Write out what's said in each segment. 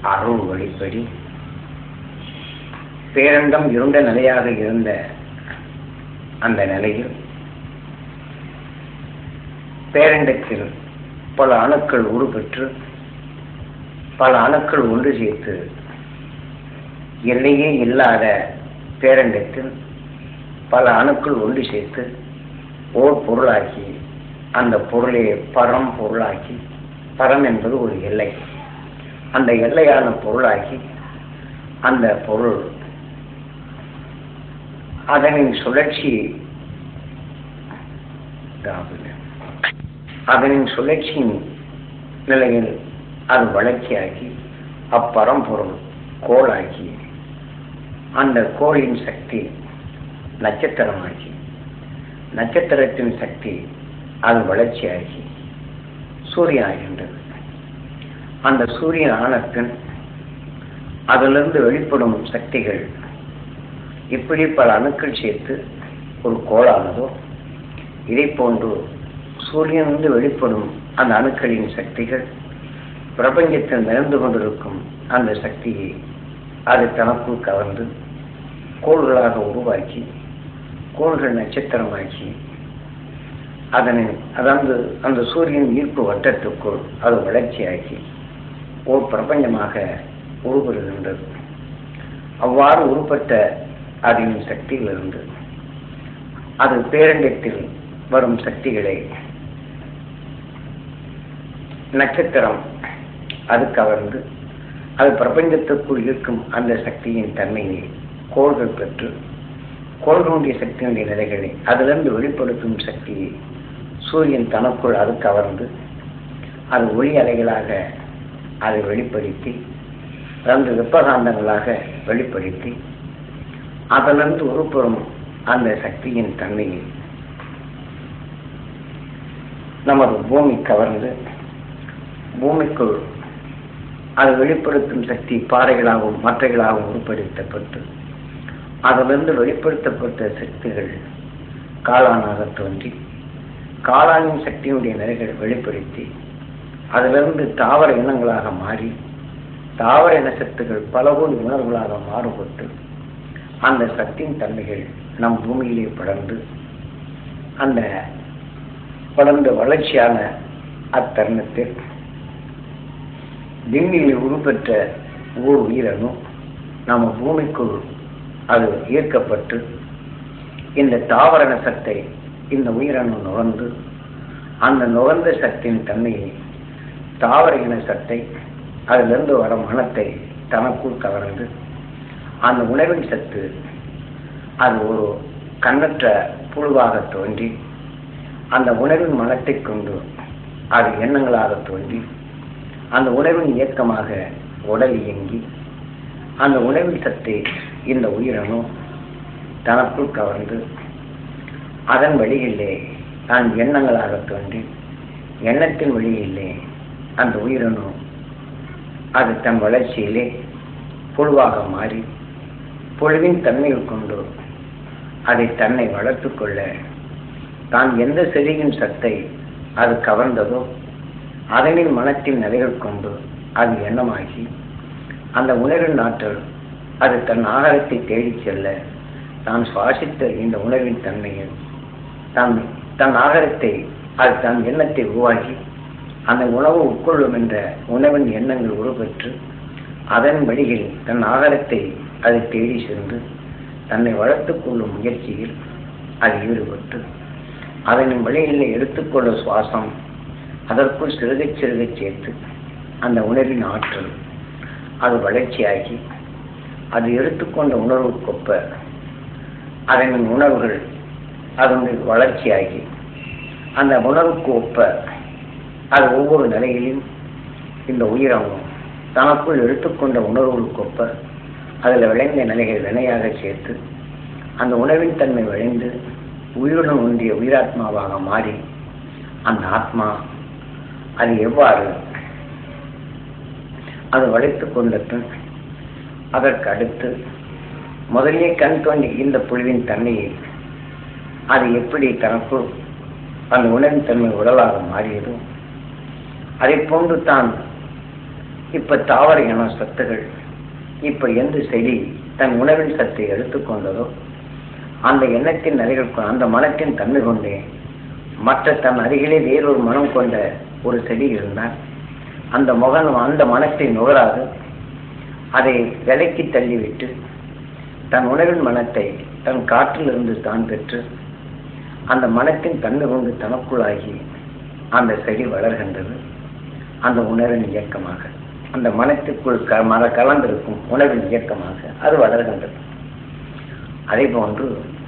அருள் வழிப்படி பேரண்டம் இருண்ட நிலையாக இருந்த அந்த நிலையில் பேரண்டத்தில் பல அணுக்கள் உருப்பெற்று பல அணுக்கள் ஒன்று சேர்த்து எல்லையே இல்லாத பேரண்டத்தில் பல அணுக்கள் ஒன்று சேர்த்து ஓர் பொருளாக்கி அந்த பொருளை பரம் பொருளாக்கி பரம் என்பது ஒரு எல்லை அந்த எல்லையான பொருளாக்கி அந்த பொருள் அதனின் சுழற்சி அதனின் சுழற்சியின் நிலையில் அது வளர்ச்சியாக்கி அப்பரம்பொருள் கோளாக்கி அந்த கோளின் சக்தி நட்சத்திரமாக்கி நட்சத்திரத்தின் சக்தி அது வளர்ச்சியாகி சூரியன் ஆகின்றது அந்த சூரியன் ஆனத்தின் அதிலிருந்து வெளிப்படும் சக்திகள் இப்படி பல அணுக்கள் சேர்த்து ஒரு கோளானதோ இதை போன்று சூரியனிலிருந்து வெளிப்படும் அந்த அணுக்களின் சக்திகள் பிரபஞ்சத்தில் நிறைந்து கொண்டிருக்கும் அந்த சக்தியை அது தனக்குள் கவர்ந்து கோள்களாக உருவாக்கி கோள்கள் நட்சத்திரமாக்கி அதனை அதாவது அந்த சூரியன் ஈர்ப்பு வட்டத்துக்குள் அது வளர்ச்சியாக்கி ஓர் பிரபஞ்சமாக உருபெறுகின்றது அவ்வாறு உருப்பட்ட அதன் சக்தியிலிருந்து அது பேரண்டத்தில் வரும் சக்திகளை நட்சத்திரம் அது கவர்ந்து அது பிரபஞ்சத்திற்குள் இருக்கும் அந்த சக்தியின் தன்மையை கோள்கள் பெற்று கோள்களுடைய சக்தியினுடைய நிலைகளை அதிலிருந்து வெளிப்படுத்தும் சக்தியை சூரியன் தனக்குள் அது கவர்ந்து அது ஒளி அலைகளாக அதை வெளிப்படுத்தி அதாவது வெப்பகாந்தங்களாக வெளிப்படுத்தி அதிலிருந்து உருப்பெறும் அந்த சக்தியின் தன்மையை நமது பூமி கவர்ந்து பூமிக்குள் அது வெளிப்படுத்தும் சக்தி பாறைகளாகவும் மற்றைகளாகவும் உருப்படுத்தப்பட்டு அதிலிருந்து வெளிப்படுத்தப்பட்ட சக்திகள் காளானாக தோன்றி காளானின் சக்தியுடைய நிலைகளை வெளிப்படுத்தி அதிலிருந்து தாவர இனங்களாக மாறி தாவர இன சத்துகள் பல கோடி உணர்வுகளாக மாறுபட்டு அந்த சக்தியின் தன்மைகள் நம் பூமியிலே படர்ந்து அந்த படர்ந்த வளர்ச்சியான அத்தருணத்தில் விண்ணில் உருப்பெற்ற ஓர் உயிரணு நம்ம பூமிக்குள் அது ஈர்க்கப்பட்டு இந்த தாவரண சத்தை இந்த உயிரணு நுகர்ந்து அந்த நுகர்ந்த சக்தியின் தன்மையை தாவர இன சத்தை அதிலிருந்து வர மனத்தை தனக்குள் கவர்ந்து அந்த உணவின் சத்து அது ஒரு கண்ணற்ற புழுவாக தோன்றி அந்த உணவின் மனத்தை கொண்டு அது எண்ணங்களாக தோன்றி அந்த உணவின் இயக்கமாக உடல் இயங்கி அந்த உணவின் சத்தை இந்த உயிரணு தனக்குள் கவர்ந்து அதன் வழியிலே நான் எண்ணங்களாக தோன்றி எண்ணத்தின் வழியிலே அந்த உயிரணு அது தன் வளர்ச்சியிலே புழுவாக மாறி புழுவின் தன்மையில் கொண்டு அதை தன்னை வளர்த்து கொள்ள தான் எந்த செடியின் சத்தை அது கவர்ந்ததோ அதனின் மனத்தின் நிலைகள் கொண்டு அது எண்ணமாகி அந்த உணர்வின் ஆற்றல் அது தன் ஆகாரத்தை தேடிச் செல்ல தான் சுவாசித்த இந்த உணர்வின் தன்மையில் தான் தன் ஆகாரத்தை அது தன் எண்ணத்தை உருவாக்கி அந்த உணவு உட்கொள்ளும் என்ற உணவின் எண்ணங்கள் உருப்பெற்று அதன் வழியில் தன் ஆகாரத்தை அது தேடி சென்று தன்னை வளர்த்துக் கொள்ளும் முயற்சியில் அது ஈடுபட்டு அதனின் வழியில் எடுத்துக்கொள்ள சுவாசம் அதற்குள் சிறுகை சிறுகை சேர்த்து அந்த உணர்வின் ஆற்றல் அது வளர்ச்சியாகி அது எடுத்துக்கொண்ட உணர்வுக்கொப்ப அதனின் உணர்வுகள் அதனுடைய வளர்ச்சியாகி அந்த உணர்வுக்கு ஒப்ப அது ஒவ்வொரு நிலையிலும் இந்த உயிரங்கும் தனக்குள் எடுத்துக்கொண்ட உணர்வுகளுக்கொப்ப அதில் விளைந்த நிலைகள் வினையாக சேர்த்து அந்த உணவின் தன்மை விளைந்து உயிருடன் ஒன்றிய உயிராத்மாவாக மாறி அந்த ஆத்மா அது எவ்வாறு அது வளைத்து கொண்ட பின் அதற்கு அடுத்து முதலே கண் தோண்டி இந்த புழுவின் தன்மையை அது எப்படி தனக்குள் அந்த உணவின் தன்மை உடலாக மாறியதோ அதை போன்று தான் இப்ப தாவர இன சத்துகள் இப்ப எந்த செடி தன் உணவின் சத்தை எடுத்துக்கொண்டதோ அந்த எண்ணத்தின் நிலைகள் அந்த மனத்தின் தன்மை கொண்டே மற்ற தன் அருகிலே வேறொரு மனம் கொண்ட ஒரு செடி இருந்தால் அந்த முகன் அந்த மனத்தை நுகராது அதை விலைக்கு தள்ளிவிட்டு தன் உணவின் மனத்தை தன் காற்றிலிருந்து தான் பெற்று அந்த மனத்தின் தன்மை கொண்டு தனக்குள்ளாகி அந்த செடி வளர்கின்றது அந்த உணவின் இயக்கமாக அந்த மனத்துக்குள் க மன கலந்திருக்கும் உணவின் இயக்கமாக அது வளர்கின்றது அதே போன்று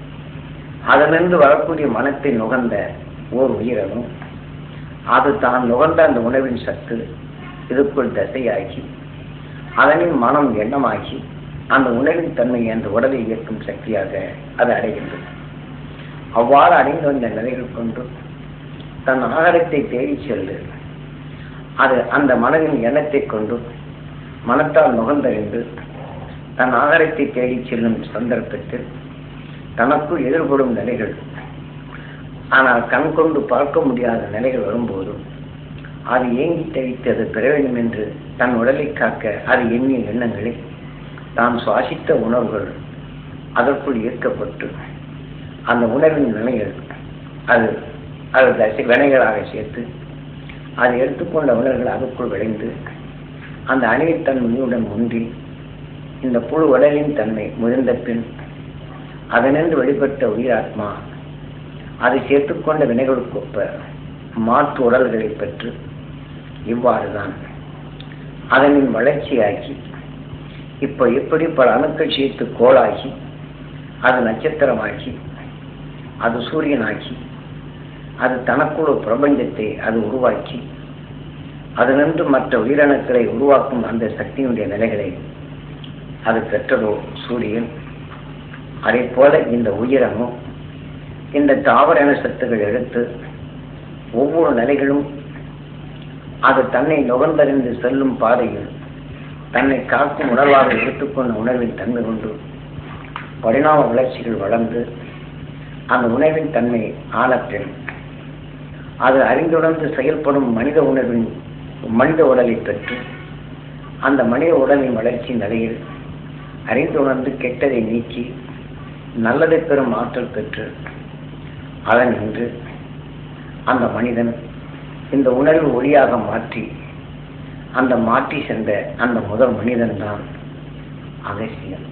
அதனிருந்து வரக்கூடிய மனத்தை நுகர்ந்த ஓர் உயிரனும் அது தான் நுகர்ந்த அந்த உணவின் சத்து இதுக்குள் தசையாகி அதனின் மனம் எண்ணமாகி அந்த உணவின் தன்மையை அந்த உடலை இயக்கும் சக்தியாக அது அடைகின்றது அவ்வாறு அடைந்து வந்த நிலைகள் கொண்டு தன் ஆகாரத்தை தேடி சென்று அது அந்த மனதின் எண்ணத்தை கொண்டு மனத்தால் நுகர்ந்தறிந்து தன் ஆகாரத்தை தேடி செல்லும் சந்தர்ப்பத்தில் தனக்குள் எதிர்படும் நிலைகள் ஆனால் கண் கொண்டு பார்க்க முடியாத நிலைகள் வரும்போது அது ஏங்கி தவித்து அது பெற வேண்டும் என்று தன் உடலை காக்க அது எண்ணிய எண்ணங்களை தாம் சுவாசித்த உணவுகள் அதற்குள் ஈர்க்கப்பட்டு அந்த உணர்வின் வினைகள் அது அது தசை வினைகளாக சேர்த்து அது எடுத்துக்கொண்ட உணர்வுகள் அதற்குள் விளைந்து அந்த அணிவித்தன்மையுடன் ஒன்றி இந்த புழு உடலின் தன்மை முதிர்ந்த பின் அதனின்று வெளிப்பட்ட உயிராத்மா அதை சேர்த்துக்கொண்ட வினைகளுக்கொப்ப மாற்று உடல்களை பெற்று இவ்வாறுதான் அதனின் வளர்ச்சியாகி இப்போ எப்படி பல அணுக்கள் சேர்த்து கோளாகி அது நட்சத்திரமாக்கி அது சூரியனாக்கி அது தனக்குள்ள பிரபஞ்சத்தை அது உருவாக்கி அதனின்று மற்ற உயிரணுக்களை உருவாக்கும் அந்த சக்தியினுடைய நிலைகளை அது பெற்றதோ சூரியன் அதே போல இந்த உயிரணும் இந்த தாவர இன சத்துகள் எடுத்து ஒவ்வொரு நிலைகளும் அது தன்னை நுகர்ந்தறிந்து செல்லும் பாதையில் தன்னை காக்கும் உணர்வாக எடுத்துக்கொண்ட உணர்வின் தன்மை கொண்டு பரிணாம வளர்ச்சிகள் வளர்ந்து அந்த உணர்வின் தன்மை ஆழத்தில் அது அறிந்துணர்ந்து செயல்படும் மனித உணர்வின் மனித உடலை பெற்று அந்த மனித உடலின் வளர்ச்சி நிலையில் அறிந்துணர்ந்து கெட்டதை நீக்கி நல்லதை பெறும் ஆற்றல் பெற்று அதன் நின்று அந்த மனிதன் இந்த உணர்வு ஒளியாக மாற்றி அந்த மாற்றி சென்ற அந்த முதல் மனிதன் தான் அகசியம்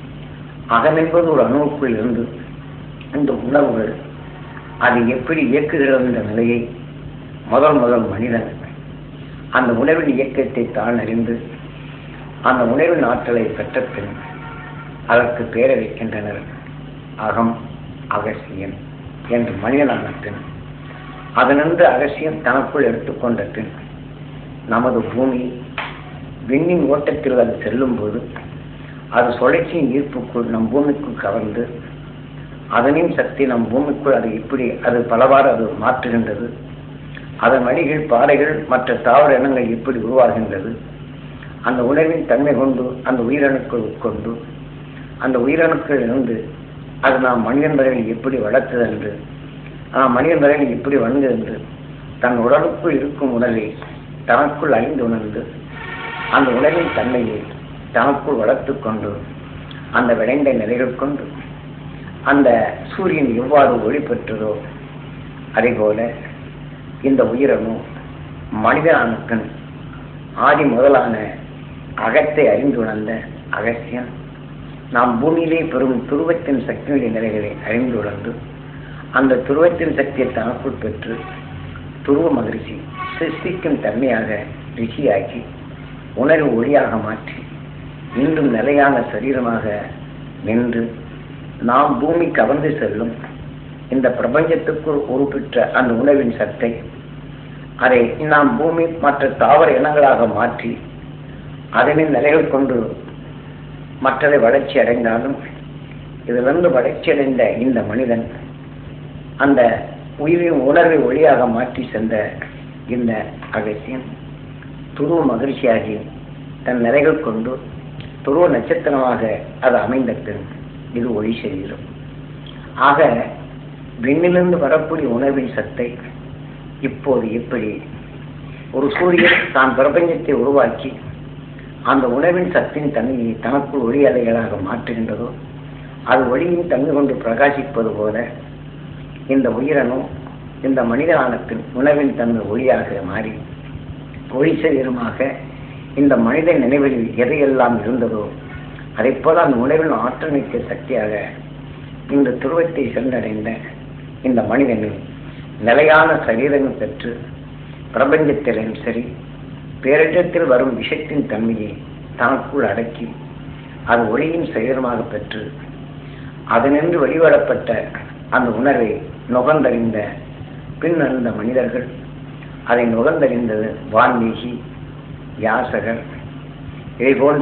அகம் என்பது ஒரு அணுவுக்குள் இருந்து இந்த உணர்வுகள் அது எப்படி இயக்குகிறது என்ற நிலையை முதல் முதல் மனிதன் அந்த உணர்வின் இயக்கத்தை தான் அறிந்து அந்த உணர்வின் ஆற்றலை பெற்ற பின் அதற்கு பெயர் வைக்கின்றனர் அகம் அகசியம் என்று மனிதனான பின் அதனின்று அகசியம் தனக்குள் எடுத்துக்கொண்ட பின் நமது பூமி விண்ணின் ஓட்டத்தில் அது செல்லும் போது அது சுழற்சியின் ஈர்ப்புக்குள் நம் பூமிக்குள் கவர்ந்து அதனின் சக்தி நம் பூமிக்குள் அது இப்படி அது பலவாறு அது மாற்றுகின்றது அதன் வழிகள் பாறைகள் மற்ற தாவர இனங்கள் எப்படி உருவாகின்றது அந்த உணர்வின் தன்மை கொண்டு அந்த உயிரணுக்கள் உட்கொண்டு அந்த உயிரணுக்கள் இருந்து அது நாம் மனிதன் வரையில் எப்படி வளர்த்தது என்று நாம் மனிதன் வரையில் எப்படி வந்தது என்று தன் உடலுக்குள் இருக்கும் உணர்வை தனக்குள் அறிந்து உணர்ந்து அந்த உணர்வின் தன்மையை தனக்குள் வளர்த்து கொண்டு அந்த விளைந்த நிலைகள் கொண்டு அந்த சூரியன் எவ்வாறு ஒளி பெற்றதோ அதே போல இந்த உயிரணும் மனிதனுக்கன் ஆதி முதலான அகத்தை அறிந்துணர்ந்த அகசியன் நாம் பூமியிலே பெறும் துருவத்தின் சக்தியுடைய நிலைகளை அறிந்துணர்ந்து அந்த துருவத்தின் சக்தியை தனக்குள் பெற்று துருவ மகிழ்ச்சி சிருஷ்டிக்கும் தன்மையாக ரிஷியாக்கி உணர்வு ஒளியாக மாற்றி இன்றும் நிலையான சரீரமாக நின்று நாம் பூமி கவர்ந்து செல்லும் இந்த பிரபஞ்சத்துக்குள் உருப்பெற்ற அந்த உணவின் சத்தை அதை நாம் பூமி மற்ற தாவர இனங்களாக மாற்றி அதனின் நிலைகள் கொண்டு மற்றதை வளர்ச்சி அடைந்தாலும் இதிலிருந்து வளர்ச்சி அடைந்த இந்த மனிதன் அந்த உயிரின் உணர்வை ஒளியாக மாற்றி சென்ற இந்த அகசியம் துருவ மகிழ்ச்சியாகி தன் நிலைகள் கொண்டு துருவ நட்சத்திரமாக அது அமைந்த பின் இது ஒளி சரீரம் ஆக விண்ணிலிருந்து வரக்கூடிய உணர்வின் சத்தை இப்போது எப்படி ஒரு சூரியன் தான் பிரபஞ்சத்தை உருவாக்கி அந்த உணவின் சத்தின் தன்மையை தனக்குள் ஒளி அலைகளாக மாற்றுகின்றதோ அது ஒளியின் தன்மை கொண்டு பிரகாசிப்பது போல இந்த உயிரணும் இந்த மனிதனானத்தின் உணவின் தன்மை ஒளியாக மாறி ஒளி சரீரமாக இந்த மனித நினைவில் எதையெல்லாம் இருந்ததோ அதை போல அந்த உணவின் ஆற்றல் மிக்க சக்தியாக இந்த துருவத்தை சென்றடைந்த இந்த மனிதனில் நிலையான சரீரங்கள் பெற்று பிரபஞ்சத்திலும் சரி பேரிடத்தில் வரும் விஷத்தின் தன்மையை தனக்குள் அடக்கி அது ஒளியின் சரீரமாக பெற்று அதனின்று வெளிவிடப்பட்ட அந்த உணர்வை நுகர்ந்தறிந்த பின் அந்த மனிதர்கள் அதை நுகர்ந்தறிந்தது வால்மீகி யாசகர் இதை போன்ற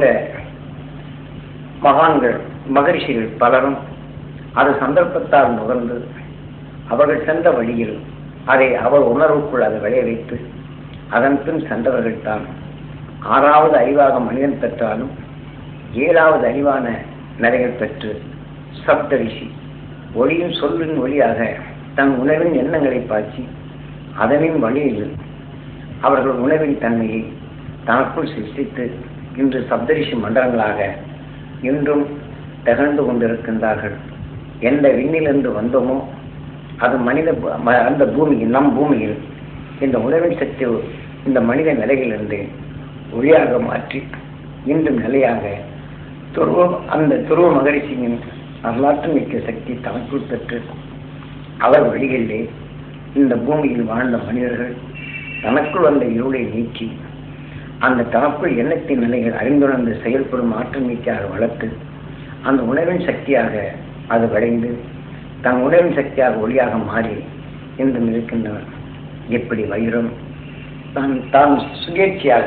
மகான்கள் மகரிஷிகள் பலரும் அது சந்தர்ப்பத்தால் நுகர்ந்து அவர்கள் சென்ற வழியில் அதை அவர் உணர்வுக்குள் அதை விளைய வைத்து அதன் பின் சென்றவர்கள் தான் ஆறாவது அறிவாக மனிதன் பெற்றாலும் ஏழாவது அறிவான நிறைகள் பெற்று சப்தரிஷி ஒளியின் சொல்லின் ஒளியாக தன் உணவின் எண்ணங்களை பாய்ச்சி அதனின் வழியில் அவர்கள் உணவின் தன்மையை தனக்குள் சிருஷ்டித்து இன்று சப்தரிஷி மண்டலங்களாக இன்றும் திகழ்ந்து கொண்டிருக்கின்றார்கள் எந்த விண்ணிலிருந்து வந்தோமோ அது மனித ம- அந்த பூமியில் நம் பூமியில் இந்த உணவின் சக்தி இந்த மனித நிலையிலிருந்து ஒளியாக மாற்றி இன்றும் நிலையாக துருவ அந்த துருவ மகரிஷியின் வரலாற்று மிக்க சக்தி தனக்குள் பெற்று அவர் வழிகளிலே இந்த பூமியில் வாழ்ந்த மனிதர்கள் தனக்குள் வந்த இருளை நீக்கி அந்த தனக்குள் எண்ணத்தின் நிலைகள் அறிந்துணர்ந்து செயல்படும் ஆற்றல் மிக்காக வளர்த்து அந்த உணர்வின் சக்தியாக அது விளைந்து தன் உணர்வின் சக்தியாக ஒளியாக மாறி இன்றும் இருக்கின்றனர் எப்படி வைரம் தான் தான் சுயேட்சையாக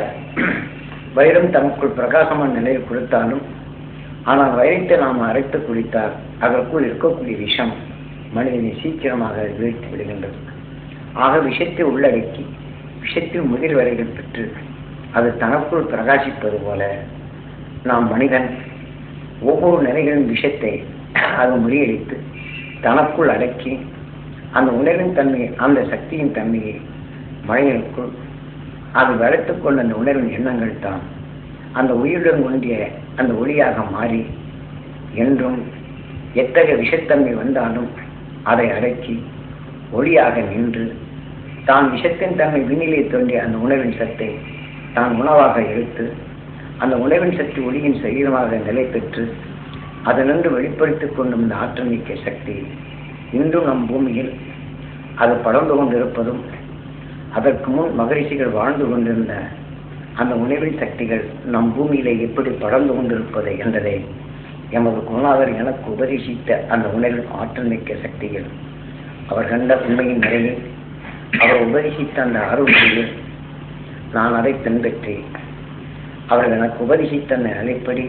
வைரம் தனக்குள் பிரகாசமான நிலையில் கொடுத்தாலும் ஆனால் வைரத்தை நாம் அரைத்து குடித்தால் அதற்குள் இருக்கக்கூடிய விஷம் மனிதனை சீக்கிரமாக வீழ்த்தி விடுகின்றது ஆக விஷத்தை உள்ளடக்கி விஷத்தின் முதிர் வரைகள் பெற்று அது தனக்குள் பிரகாசிப்பது போல நாம் மனிதன் ஒவ்வொரு நிலைகளின் விஷத்தை அது முறியடித்து தனக்குள் அடக்கி அந்த உணர்வின் தன்மையை அந்த சக்தியின் தன்மையை மனிதனுக்குள் அது வளர்த்துக் கொண்ட அந்த உணர்வின் எண்ணங்கள் தான் அந்த உயிருடன் ஒன்றிய அந்த ஒளியாக மாறி என்றும் எத்தகைய விஷத்தன்மை வந்தாலும் அதை அடக்கி ஒளியாக நின்று தான் விஷத்தின் தன்மை விண்ணிலே தோன்றிய அந்த உணவின் சத்தை தான் உணவாக எடுத்து அந்த உணவின் சக்தி ஒளியின் சரீரமாக நிலை பெற்று அதனின்று வெளிப்படுத்திக் கொண்டும் இந்த ஆற்றல் மிக்க சக்தி இன்றும் நம் பூமியில் அது படர்ந்து கொண்டிருப்பதும் அதற்கு முன் மகரிஷிகள் வாழ்ந்து கொண்டிருந்த அந்த உணவின் சக்திகள் நம் பூமியிலே எப்படி படர்ந்து கொண்டிருப்பது என்பதை எமது குருநாதர் எனக்கு உபதேசித்த அந்த உணர்வின் ஆற்றல் மிக்க சக்திகள் அவர் கண்ட உண்மையின் நிறைவில் அவர் உபதேசித்த அந்த அருள்மொழியில் நான் அதை பின்பற்றி அவர்கள் எனக்கு உபதேசித்த அந்த நிலைப்படி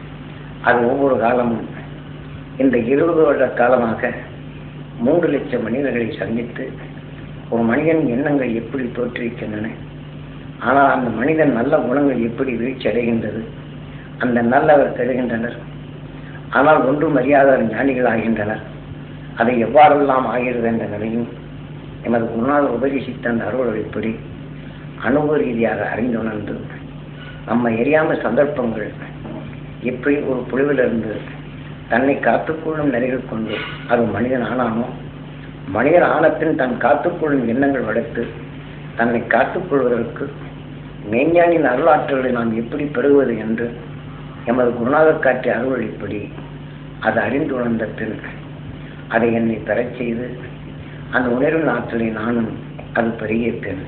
அது ஒவ்வொரு காலமும் இந்த இருபது வருட காலமாக மூன்று லட்சம் மனிதர்களை சந்தித்து ஒரு மனிதன் எண்ணங்கள் எப்படி தோற்றுவிக்கின்றன ஆனால் அந்த மனிதன் நல்ல குணங்கள் எப்படி வீழ்ச்சி அடைகின்றது அந்த நல்லவர் கெடுகின்றனர் ஆனால் ஒன்றும் அறியாத ஞானிகள் ஆகின்றனர் அதை எவ்வாறெல்லாம் ஆகிறது என்ற நிலையும் எமது குருநாதர் உபதேசித்த அந்த அருள் வழிப்படி அனுபவ ரீதியாக அறிந்துணர்ந்து நம்ம எரியாம சந்தர்ப்பங்கள் எப்படி ஒரு புழுவிலிருந்து தன்னை காத்துக்கொள்ளும் நிலைகள் கொண்டு அது மனிதன் ஆனானோ மனிதன் ஆனத்தின் தன் காத்துக்கொள்ளும் எண்ணங்கள் வளர்த்து தன்னை காத்துக்கொள்வதற்கு மெய்ஞானின் அருளாற்றலை நாம் எப்படி பெறுவது என்று எமது குருநாதர் காட்டிய அருள்வழிப்படி அது அறிந்து உணர்ந்த பின் அதை என்னை பெறச் செய்து அந்த உணர்வின் ஆற்றலை நானும் அது பெருகியிருப்பேன்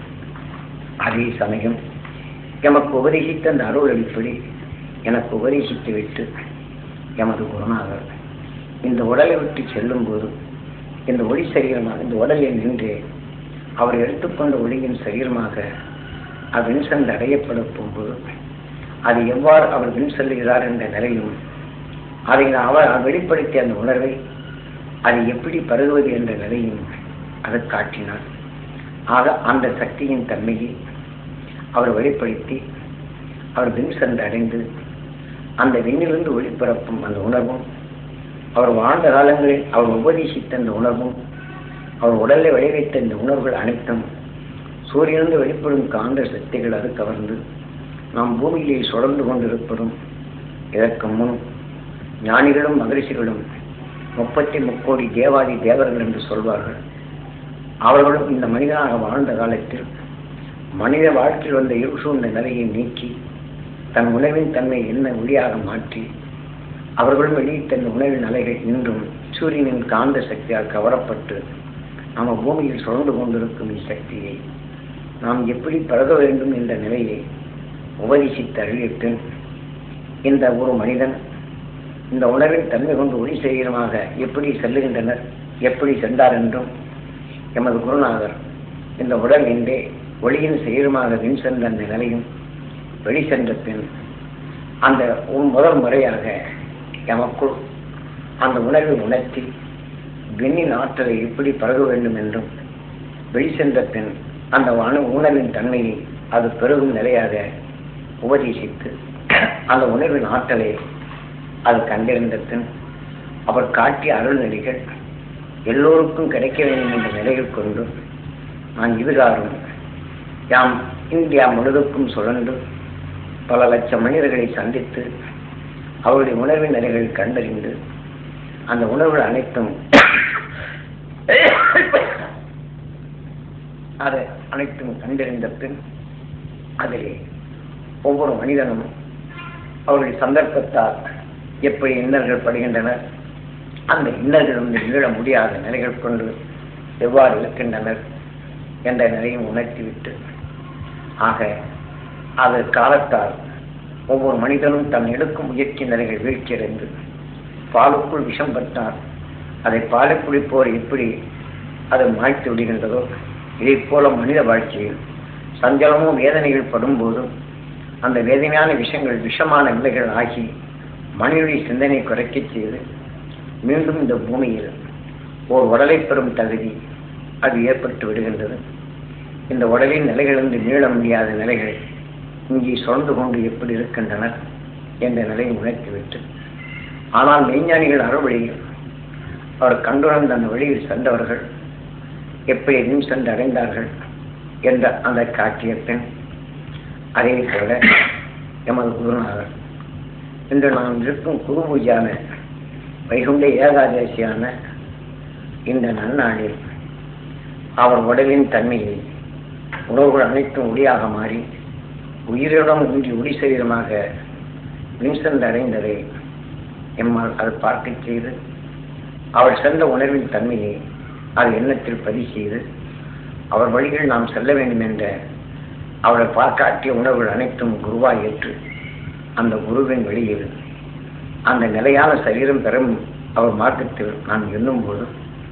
அதே சமயம் எமக்கு உபதேசித்த அந்த அருள் அடிப்படி எனக்கு உபதேசித்து விட்டு எமது குருநாதர் இந்த உடலை விட்டு செல்லும்போது இந்த ஒளி சரீரமாக இந்த உடலில் நின்று அவர் எடுத்துக்கொண்ட ஒளியின் சரீரமாக அது வின்சென்று அடையப்படும் போகும்போது அது எவ்வாறு அவர் வின் செல்லுகிறார் என்ற நிலையும் அதை அவர் வெளிப்படுத்திய அந்த உணர்வை அது எப்படி பருகுவது என்ற நிலையும் அதை காட்டினார் ஆக அந்த சக்தியின் தன்மையை அவர் வெளிப்படுத்தி அவர் வின் சென்று அடைந்து அந்த விண்ணிலிருந்து ஒளிபரப்பும் அந்த உணர்வும் அவர் வாழ்ந்த காலங்களில் அவர் உபதேசித்த அந்த உணர்வும் அவர் உடலை விளைவித்த இந்த உணர்வுகள் அனைத்தும் சூரியனிலிருந்து வெளிப்படும் காந்த சக்திகள் அது கவர்ந்து நாம் பூமியிலே சுழந்து கொண்டிருப்பதும் இதற்கு முன் ஞானிகளும் மகரிஷிகளும் முப்பத்தி முக்கோடி தேவாதி தேவர்கள் என்று சொல்வார்கள் அவர்களும் இந்த மனிதனாக வாழ்ந்த காலத்தில் மனித வாழ்க்கையில் வந்த இருள் சூழ்ந்த நிலையை நீக்கி தன் உணவின் தன்மை என்ன ஒளியாக மாற்றி அவர்களும் வெளியிட்ட இந்த உணவின் அலைகள் இன்றும் சூரியனின் காந்த சக்தியால் கவரப்பட்டு நம்ம பூமியில் சுழந்து கொண்டிருக்கும் இச்சக்தியை நாம் எப்படி பழக வேண்டும் என்ற நிலையை உபதேசித்து அறிவித்து இந்த ஒரு மனிதன் இந்த உணர்வின் தன்மை கொண்டு ஒளி சரீரமாக எப்படி செல்லுகின்றனர் எப்படி சென்றார் என்றும் எமது குருநாதர் இந்த உடல் என்றே ஒளியின் சரீரமாக வின் சென்ற அந்த நிலையும் வெளி சென்ற பின் அந்த முதல் முறையாக எமக்குள் அந்த உணர்வை உணர்த்தி விண்ணின் ஆற்றலை எப்படி பழக வேண்டும் என்றும் வெளி சென்ற பின் அந்த அணு உணர்வின் தன்மையை அது பெருகும் நிலையாக உபதேசித்து அந்த உணர்வின் ஆற்றலை அது கண்டறிந்த பின் அவர் காட்டிய அருள்நெறிகள் எல்லோருக்கும் கிடைக்க வேண்டும் என்ற நிலையில் கொண்டு நான் இதுகாரும் யாம் இந்தியா முழுவதுக்கும் சுழன்று பல லட்சம் மனிதர்களை சந்தித்து அவருடைய உணர்வின் நிலைகளை கண்டறிந்து அந்த உணர்வுகள் அனைத்தும் அதை அனைத்தும் கண்டறிந்த பின் அதிலே ஒவ்வொரு மனிதனும் அவருடைய சந்தர்ப்பத்தால் எப்படி இன்னல்கள் படுகின்றனர் அந்த இன்னல்கள் வந்து மீள முடியாத நிலைகள் கொண்டு எவ்வாறு இருக்கின்றனர் என்ற நிலையும் உணர்த்திவிட்டு ஆக அது காலத்தால் ஒவ்வொரு மனிதனும் தன் எடுக்கும் முயற்சி நிலைகள் வீழ்ச்சியடைந்து பாலுக்குள் விஷம் பட்டால் அதை பாலை குடிப்போர் எப்படி அது மாய்த்து விடுகின்றதோ இதை போல மனித வாழ்க்கையில் சஞ்சலமும் வேதனைகள் படும்போதும் அந்த வேதனையான விஷயங்கள் விஷமான நிலைகள் ஆகி மனிதனுடைய சிந்தனை குறைக்கச் செய்து மீண்டும் இந்த பூமியில் ஓர் உடலை பெறும் தகுதி அது ஏற்பட்டு விடுகின்றது இந்த உடலின் நிலைகளிலிருந்து மீள முடியாத நிலைகள் இங்கே சுரந்து கொண்டு எப்படி இருக்கின்றனர் என்ற நிலையை உணர்த்திவிட்டு ஆனால் மெய்ஞானிகள் அறுவழியில் அவர் கண்டுணர்ந்த அந்த வழியில் சென்றவர்கள் எப்படி எதுவும் சென்று அடைந்தார்கள் என்ற அந்த காட்சிய பெண் அதே போல எமது குருநாதர் இன்று நாம் இருக்கும் குரு பூஜையான வைகுண்ட ஏகாதசியான இந்த நன்னாளில் அவர் உடலின் தன்மையை உணவுகள் அனைத்தும் ஒளியாக மாறி உயிரிடம் இன்றி ஒளி சரீரமாக வின்சென்ட் அடைந்ததை எம்மால் அது பார்க்க செய்து அவர் சென்ற உணர்வின் தன்மையை அது எண்ணத்தில் பதிவு செய்து அவர் வழியில் நாம் செல்ல வேண்டும் என்ற அவரை காட்டிய உணர்வுகள் அனைத்தும் குருவாய் ஏற்று அந்த குருவின் வழியில் அந்த நிலையான சரீரம் பெறும் அவர் மார்க்கத்தில் நாம் எண்ணும்போது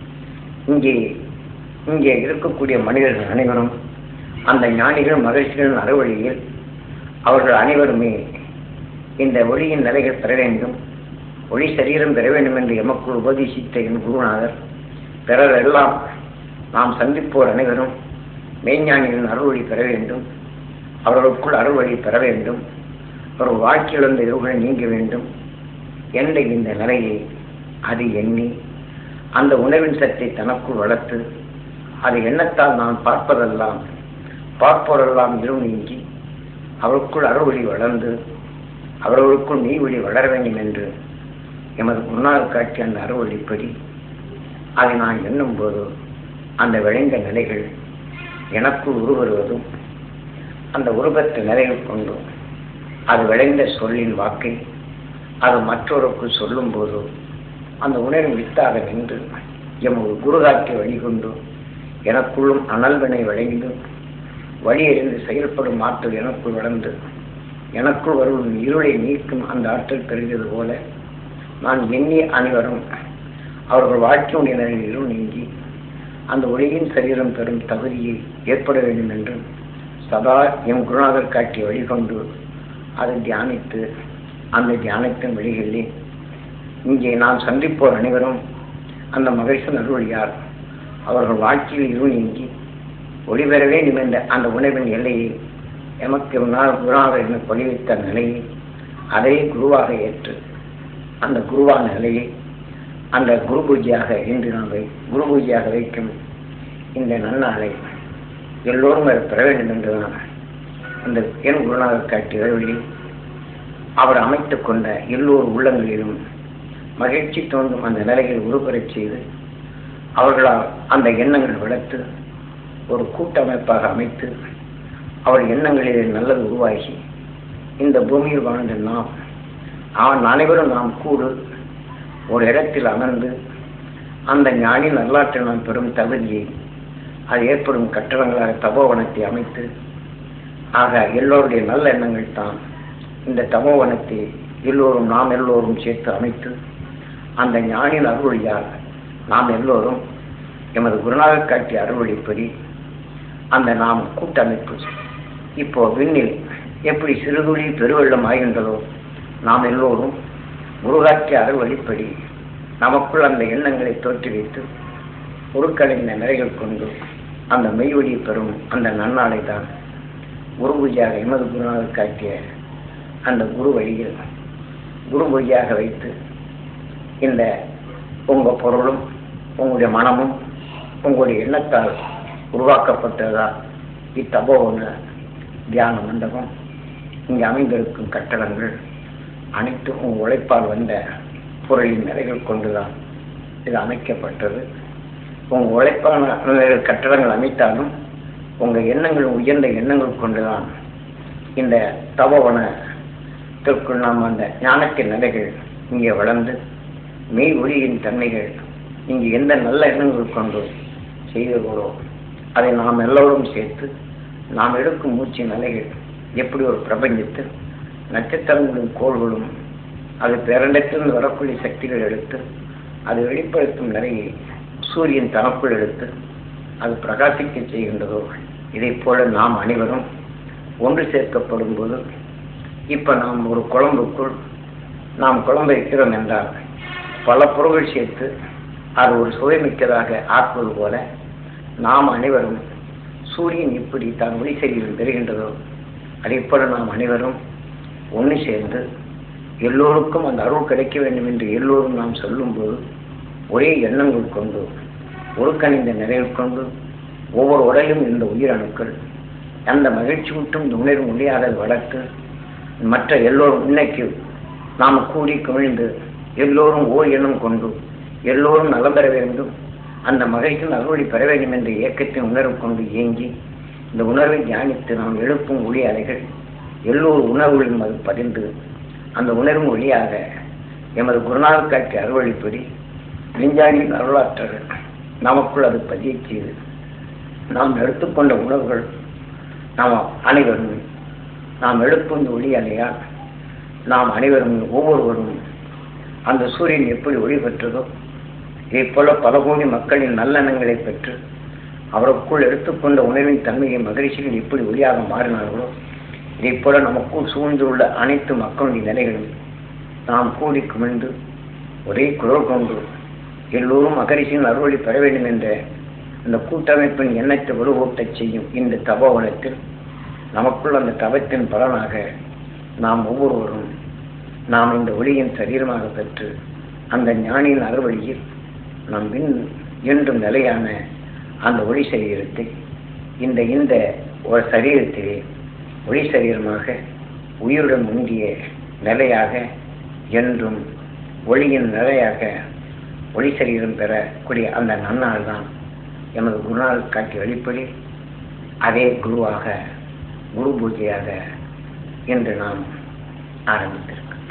இங்கே இங்கே இருக்கக்கூடிய மனிதர்கள் அனைவரும் அந்த ஞானிகள் மகிழ்ச்சிகளின் அறுவழியில் அவர்கள் அனைவருமே இந்த ஒளியின் நிலைகள் பெற வேண்டும் ஒளி சரீரம் பெற வேண்டும் என்று எமக்குள் உபதேசித்த என் குருநாதர் பிறரெல்லாம் நாம் சந்திப்போர் அனைவரும் மெய்ஞானிகளின் அருள்வழி பெற வேண்டும் அவர்களுக்குள் அருள்வழி பெற வேண்டும் ஒரு வாழ்க்கையில் இருந்த இருவுகளை நீங்க வேண்டும் என்ற இந்த நிலையை அது எண்ணி அந்த உணவின் சத்தை தனக்குள் வளர்த்து அது எண்ணத்தால் நான் பார்ப்பதெல்லாம் பார்ப்போரெல்லாம் இருள் நீங்கி அவருக்குள் அருள்வழி வளர்ந்து அவர்களுக்குள் மெய்வழி வளர வேண்டும் என்று எமது முன்னால் காட்டிய அந்த அறுவழிப்படி அதை நான் எண்ணும்போது அந்த விளைந்த நிலைகள் எனக்குள் உருவருவதும் அந்த உருவத்த நிலைகள் கொண்டு அது விளைந்த சொல்லின் வாக்கை அது மற்றொருக்குள் சொல்லும்போது அந்த உணர்வு வித்தாக நின்று எமது குருகாட்சி வழிகொண்டு எனக்குள்ளும் அனல்வினை விளைந்து வழியறிந்து செயல்படும் ஆற்றல் எனக்குள் வளர்ந்து எனக்குள் வரும் இருளை நீக்கும் அந்த ஆற்றல் பெறுகிறது போல நான் எண்ணிய அனைவரும் அவர்கள் வாழ்க்கையுடைய நிலையில் இருள் நீங்கி அந்த ஒளியின் சரீரம் பெறும் தகுதியை ஏற்பட வேண்டும் என்று சதா எம் குருநாதர் காட்டிய வழிகொண்டு அதை தியானித்து அந்த தியானத்தின் வழிகளிலே இங்கே நாம் சந்திப்போர் அனைவரும் அந்த மகிழ்ச்சி அருளியார் அவர்கள் வாழ்க்கையில் இருள் நீங்கி ஒளி பெற வேண்டும் என்ற அந்த உணவின் எல்லையை எமக்கு முன்னால் குருநாதர் என பொழிவித்த நிலையை அதை குருவாக ஏற்று அந்த குருவான நிலையை அந்த குரு பூஜையாக இன்று நாம் வை குரு பூஜையாக வைக்கும் இந்த நன்னாளை எல்லோரும் அதை பெற வேண்டும் என்று நான் இந்த என் குருநாதர் காட்டிய வழியில் அவர் அமைத்துக் கொண்ட எல்லோர் உள்ளங்களிலும் மகிழ்ச்சி தோன்றும் அந்த நிலையில் உருப்பெறச் செய்து அவர்களால் அந்த எண்ணங்கள் வளர்த்து ஒரு கூட்டமைப்பாக அமைத்து அவர் எண்ணங்களிலே நல்லது உருவாகி இந்த பூமியில் வாழ்ந்த நாம் அவன் அனைவரும் நாம் கூடு ஒரு இடத்தில் அமர்ந்து அந்த ஞானி நல்லாற்றில் நாம் பெறும் தகுதியை அது ஏற்படும் கட்டடங்களாக தபோவனத்தை அமைத்து ஆக எல்லோருடைய நல்ல எண்ணங்கள் தான் இந்த தமோவனத்தை எல்லோரும் நாம் எல்லோரும் சேர்த்து அமைத்து அந்த ஞானின் அருள்வழியால் நாம் எல்லோரும் எமது குருநாதர் காட்டிய அருள்வழிப்படி அந்த நாம் கூட்டமைப்பு இப்போ விண்ணில் எப்படி சிறுதுளி பெருவெள்ளம் ஆகின்றதோ நாம் எல்லோரும் குருகாற்றிய அருள்வழிப்படி நமக்குள் அந்த எண்ணங்களை தோற்றுவித்து பொருட்களின் நிறைகள் கொண்டு அந்த மெய்வழி பெறும் அந்த நன்னாளை தான் குரு பூஜையாக எமது குருநாதர் காட்டிய அந்த குரு வழியில் குரு பூஜையாக வைத்து இந்த உங்கள் பொருளும் உங்களுடைய மனமும் உங்களுடைய எண்ணத்தால் உருவாக்கப்பட்டதா இத்தபோவன தியான மண்டபம் இங்கே அமைந்திருக்கும் கட்டடங்கள் அனைத்தும் உங்கள் உழைப்பால் வந்த பொருளின் நிறைகள் கொண்டுதான் இது அமைக்கப்பட்டது உங்கள் உழைப்பான நிலைகள் கட்டடங்கள் அமைத்தாலும் உங்கள் எண்ணங்கள் உயர்ந்த எண்ணங்கள் கொண்டுதான் இந்த தபோவனத்திற்குள் நாம் அந்த ஞானத்தின் நிலைகள் இங்கே வளர்ந்து மெய் ஒளியின் தன்மைகள் இங்கு எந்த நல்ல எண்ணங்கள் கொண்டு செய்ததோ அதை நாம் எல்லோரும் சேர்த்து நாம் எடுக்கும் மூச்சு நிலைகள் எப்படி ஒரு பிரபஞ்சத்தில் நட்சத்திரங்களும் கோள்களும் அது பேரண்டத்திலிருந்து வரக்கூடிய சக்திகள் எடுத்து அது வெளிப்படுத்தும் நிலையை சூரியன் தனக்குள் எடுத்து அது பிரகாசிக்க செய்கின்றதோ இதை போல நாம் அனைவரும் ஒன்று சேர்க்கப்படும் போது இப்போ நாம் ஒரு குழம்புக்குள் நாம் குழம்பு வைக்கிறோம் என்றால் பல பொருள்கள் சேர்த்து அது ஒரு சுவைமிக்கதாக ஆக்குவது போல நாம் அனைவரும் சூரியன் எப்படி தான் ஒளி செய்தியில் பெறுகின்றதோ அதே போல நாம் அனைவரும் ஒன்று சேர்ந்து எல்லோருக்கும் அந்த அருள் கிடைக்க வேண்டும் என்று எல்லோரும் நாம் சொல்லும்போது ஒரே எண்ணங்கள் கொண்டு ஒருக்கணிந்த நிறைவு கொண்டு ஒவ்வொரு உடலும் இந்த உயிரணுக்கள் அந்த மகிழ்ச்சி விட்டும் இந்த உணர்வு முடியாத வளர்த்து மற்ற எல்லோரும் இன்னைக்கு நாம் கூடி குமிழ்ந்து எல்லோரும் ஓர் எண்ணம் கொண்டு எல்லோரும் நலம் பெற வேண்டும் அந்த மகிழ்ச்சியின் அறுவடை பெற வேண்டும் என்ற இயக்கத்தின் உணர்வு கொண்டு இயங்கி இந்த உணர்வை தியானித்து நாம் எழுப்பும் ஒளி அலைகள் எல்லோரு உணர்வுகளின் அது பதிந்து அந்த உணர்வு வழியாக எமது குருநாதர் காட்டிய அறுவழிப்படி விஞ்ஞானியின் அருளாற்றல் நமக்குள் அது பதிய செய்து நாம் எடுத்துக்கொண்ட உணர்வுகள் நாம் அனைவரும் நாம் எடுக்கும் இந்த ஒளி அலையால் நாம் அனைவரும் ஒவ்வொருவரும் அந்த சூரியன் எப்படி ஒளி பெற்றதோ இதே போல பல கோடி மக்களின் நல்லெண்ணங்களை பெற்று அவருக்குள் எடுத்துக்கொண்ட உணர்வின் தன்மையை மகிழ்ச்சிகள் எப்படி ஒளியாக மாறினார்களோ இதை போல நமக்குள் சூழ்ந்துள்ள அனைத்து மக்களுடைய நிலைகளும் நாம் கூடி குமிழ்ந்து ஒரே குரல் கொண்டு எல்லோரும் மகரிஷியின் அறுவடை பெற வேண்டும் என்ற இந்த கூட்டமைப்பின் எண்ணத்தை வலுவூட்டச் செய்யும் இந்த தபோவனத்தில் நமக்குள் அந்த தவத்தின் பலனாக நாம் ஒவ்வொருவரும் நாம் இந்த ஒளியின் சரீரமாக பெற்று அந்த ஞானியின் அறுவழியில் நம் விண் என்றும் நிலையான அந்த ஒளி சரீரத்தை இந்த இந்த ஒரு சரீரத்திலே ஒளி சரீரமாக உயிருடன் முந்திய நிலையாக என்றும் ஒளியின் நிலையாக ஒளி சரீரம் பெறக்கூடிய அந்த நன்னாள் தான் எமது குருநாள் காட்டிய வெளிப்படி அதே குருவாக குரு பூஜையாக இன்று நாம் ஆரம்பித்திருக்கோம்